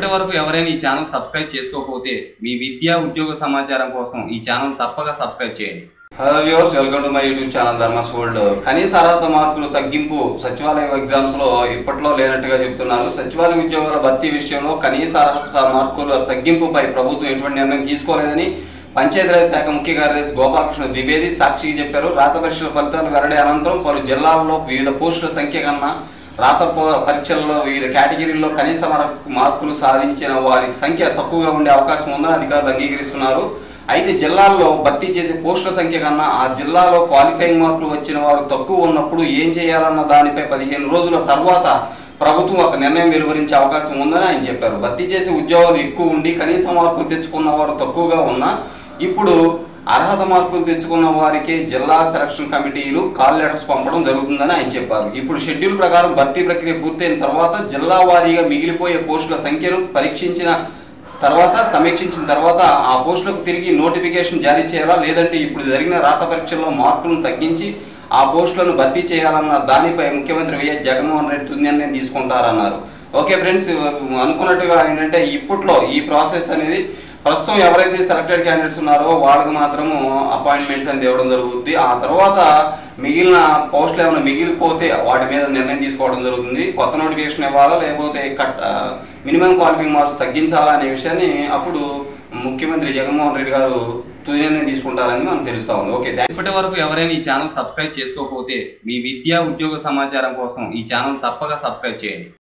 ఇప్పటి వరకు ఎవరైనా ఈ ఛానల్ సబ్స్క్రైబ్ చేసుకోకపోతే మీ విద్యా ఉద్యోగ సమాచారం కోసం ఈ ఛానల్ తప్పక సబ్స్క్రైబ్ చేయండి hello viewers welcome to my YouTube channel Dharmas world కనీస అర్హత మార్కులు తగ్గింపు సచివాలయ ఎగ్జామ్స్ లో ఇప్పట్లో లేనట్టుగా చెప్తున్నారు సచివాలయ ఉద్యోగాల భర్తీ విషయంలో కనీస అర్హత మార్కుల తగ్గింపుపై ప్రభుత్వం ఎటువంటి నిర్ణయం తీసుకోలేదని పంచాయతీరాజ్ శాఖ ముఖ్య కార్యదర్శి గోపాలకృష్ణ ద్వివేది సాక్షికి చెప్పారు రాత పరీక్షల ఫలితాలు వెల్లడి అనంతరం పలు జిల్లాల్లో వివిధ పోస్టుల సంఖ్య కన్నా రాత ప- పరీక్షల్లో వివిధ కేటగిరీల్లో కనీస మర- మార్కులు సాధించిన వారి సంఖ్య తక్కువగా ఉండే అవకాశం ఉందని అధికారులు అంగీకరిస్తున్నారు అయితే జిల్లాల్లో భర్తీ చేసే పోస్టుల సంఖ్య కన్నా ఆ జిల్లాలో క్వాలిఫైయింగ్ మార్కులు వచ్చిన వారు తక్కువ ఉన్నప్పుడు ఏం చేయాలన్న దానిపై పదిహేను రోజుల తర్వాత ప్రభుత్వం ఒక నిర్ణయం వెలువరించే అవకాశం ఉందని ఆయన చెప్పారు భర్తీ చేసే ఉద్యోగాలు ఎక్కువ ఉండి కనీస మార్కులు తెచ్చుకున్న వారు తక్కువగా ఉన్నా ఇప్పుడు అర్హత మార్కులు తెచ్చుకున్న వారికి జిల్లా సెలక్షన్ కమిటీలు కాల్ లెటర్స్ పంపడం జరుగుతుందని ఆయన చెప్పారు ఇప్పుడు షెడ్యూల్ ప్రకారం భర్తీ ప్రక్రియ పూర్తయిన తర్వాత జిల్లా వారీగా మిగిలిపోయే పోస్టుల సంఖ్యను పరీక్షించిన తర్వాత సమీక్షించిన తర్వాత ఆ పోస్టులకు తిరిగి నోటిఫికేషన్ జారీ చేయాలా లేదంటే ఇప్పుడు జరిగిన రాత పరీక్షల్లో మార్కులను తగ్గించి ఆ పోస్టులను భర్తీ చేయాలన్న దానిపై ముఖ్యమంత్రి వైఎస్ జగన్మోహన్ రెడ్డి తుది నిర్ణయం తీసుకుంటారన్నారు ఓకే ఫ్రెండ్స్ అనుకున్నట్టుగా ఏంటంటే ఇప్పట్లో ఈ ప్రాసెస్ అనేది ప్రస్తుతం ఎవరైతే సెలెక్టెడ్ క్యాండిడేట్స్ ఉన్నారో వాళ్ళకి మాత్రము అపాయింట్మెంట్స్ అనేది ఇవ్వడం జరుగుతుంది ఆ తర్వాత మిగిలిన పోస్టులు ఏమైనా మిగిలిపోతే వాటి మీద నిర్ణయం తీసుకోవడం జరుగుతుంది కొత్త నోటిఫికేషన్ ఇవ్వాలా లేకపోతే కట్ మినిమం క్వాలిఫింగ్ మార్క్స్ తగ్గించాలా అనే విషయాన్ని అప్పుడు ముఖ్యమంత్రి జగన్మోహన్ రెడ్డి గారు తుది నిర్ణయం తీసుకుంటారని మనకు తెలుస్తా ఉంది ఓకే థాంక్స్. ఇప్పటి వరకు ఎవరైనా ఈ ఛానల్ సబ్స్క్రైబ్ చేసుకోకపోతే మీ విద్యా ఉద్యోగ సమాచారం కోసం ఈ ఛానల్ తప్పక సబ్స్క్రైబ్ చేయండి